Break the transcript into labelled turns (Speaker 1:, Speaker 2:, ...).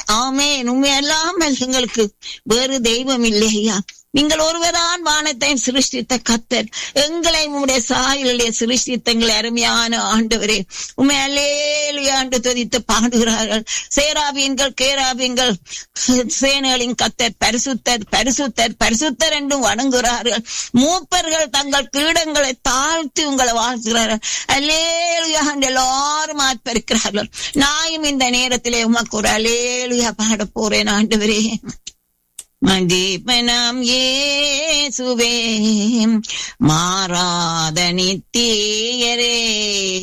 Speaker 1: ஆமேன் உண்மை அல்லாமல் எங்களுக்கு வேறு தெய்வம் இல்லையா நீங்கள் ஒருவரான் வானத்தையும் சிருஷ்டித்த கத்தர் எங்களை உம்முடைய சாயலிலே சிருஷ்டித்த எங்களை அருமையான ஆண்டவரே உண்மை அல்லேலுயா ஆண்டு துதித்து பாடுகிறார்கள் சேராபீன்கள் கேராபீன்கள் சேனைகளின் கத்தர் பரிசுத்தர் பரிசுத்தர் பரிசுத்தர் என்றும் வணங்குகிறார்கள் மூப்பர்கள் தங்கள் கீடங்களை தாழ்த்தி உங்களை வாழ்த்துகிறார்கள் அல்லேலுயா என்று எல்லாரும் ஆட்பரிக்கிறார்கள் நாயும் இந்த நேரத்திலே உமக்கு ஒரு அலேலுயா பாட போறேன் ஆண்டவரே மதீபனம் ஏசுவே மாறாத நித்தியரே